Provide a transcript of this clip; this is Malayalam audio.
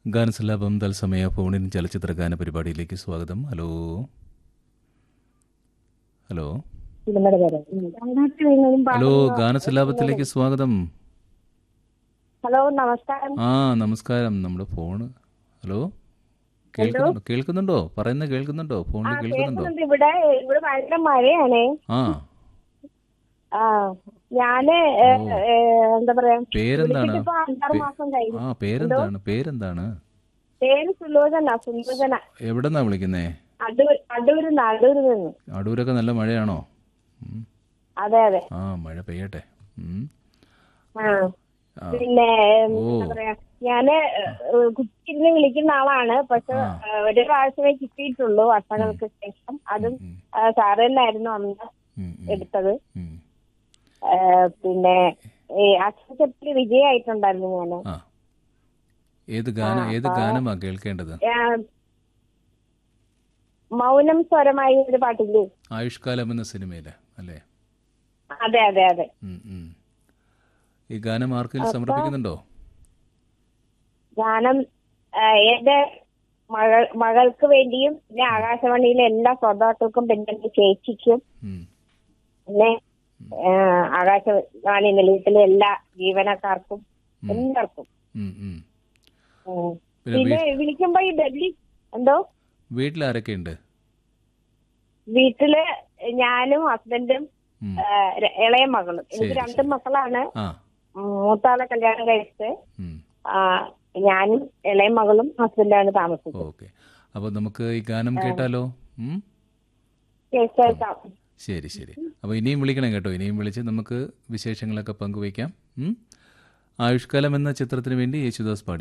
ഗാനസല്ലാപം തത്സമയ ഫോണിൻ ചലച്ചിത്ര ഗാന പരിപാടിയിലേക്ക് സ്വാഗതം ഹലോ ഹലോ സിനിമയുടെ പേര് ഉം. ഹലോ ഗാനസല്ലാപത്തിലേക്ക് സ്വാഗതം ഹലോ നമസ്കാരം ആ നമസ്കാരം നമ്മുടെ ഫോണ് ഹലോ കേൾക്കുന്നുണ്ടോ കേൾക്കുന്നുണ്ടോ പറയുന്നത് കേൾക്കുന്നുണ്ടോ ആ ഫോണിൽ കേൾക്കുന്നുണ്ടോ കേൾക്കുന്നുണ്ട് ഇവിടെ ഇവിടെ ഭയങ്കര മഴയാണേ ആ ആ ഞാന് ഏ, ഏ, എന്താ പറയാ പേരെന്താണ് വിളിച്ചിട്ടിപ്പോ അഞ്ചാറ് പേ- മാസം കഴിഞ്ഞു ആ പേരെന്താണ് പേരെന്താണ് പേര് സുലോചന സുലോചന എവിടെന്നാ വിളിക്കുന്നേ അടൂർ അടൂരിന്ന് അടൂരിൽ നിന്ന് അടൂരൊക്കെ നല്ല മഴയാണോ ഉം. അതെ അതെ ആ മഴ പെയ്യട്ടെ ഉം. ആ ആ. പിന്നെ ഓ. എന്താ പറയാ ഞാന് കുത്തിയിരുന്ന് വിളിക്കുന്ന ആളാണ് പക്ഷെ ആ. ഏ, ഒരു പ്രാവശ്യമേ കിട്ടിയിട്ടുള്ളൂ വർഷങ്ങൾക്ക് ശേഷം അതും ഉം. ആ, സാറ് തന്നെയായിരുന്നു അന്ന് ഉം, ഉം, എടുത്തത് ഉം. ഏ, പിന്നെ ഈ അക്ഷരത്തിൽ വിജയായിട്ടുണ്ടായിരുന്നു ഞാന് ആ ഏത് ഗാനം ഏത് ഗാനമാ കേൾക്കേണ്ടത് ഏ, മൗനം സ്വരമായി ഒരു പാട്ടില്ലേ ആയുഷ്കാലം എന്ന സിനിമയിലെ അല്ലേ അതെ അതെ അതെ ഉം, ഉം. ഈ ഗാനം ആർക്കെങ്കിലും സമർപ്പിക്കുന്നുണ്ടോ ഗാനം ഏ, എന്റെ മകൾ മകൾക്ക് വേണ്ടിയും പിന്നെ ആകാശവാണിയിലെ എല്ലാ ശ്രോതാക്കൾക്കും പിന്നെ എന്റെ ചേച്ചിക്കും ഉം. പിന്നെ ഏ, ആകാശവാണി നിലയത്തിലെ എല്ലാ ജീവനക്കാർക്കും എല്ലാവർക്കും ഉം, ഉം. ഉം. പിന്നെ പിന്നെ വിളിക്കുമ്പോ ഈ ഡൽഹി എന്തോ വീട്ടിൽ ആരൊക്കെയുണ്ട് വീട്ടില് ഞാനും ഹസ്ബൻഡും ഉം. ആ, ര- ഇളയ മകളും എനിക്ക് ശരി, രണ്ട് മക്കളാണ് ആ മൂത്താളെ കല്യാണം കഴിച്ച് ഉം. ആ, ഞാനും ഇളയ മകളും ഹസ്ബൻഡാണ് താമസിച്ചത് ഓക്കെ അപ്പോൾ നമുക്ക് ഈ ഗാനം കേട്ടാലോ ഉം? കേൾക്കാം ശരി ശരി അപ്പോൾ ഇനിയും വിളിക്കണം കേട്ടോ ഇനിയും വിളിച്ച് നമുക്ക് വിശേഷങ്ങളൊക്കെ പങ്കുവയ്ക്കാം ഉം? ആയുഷ്കാലം എന്ന ചിത്രത്തിന് വേണ്ടി യേശുദാസ് പാടി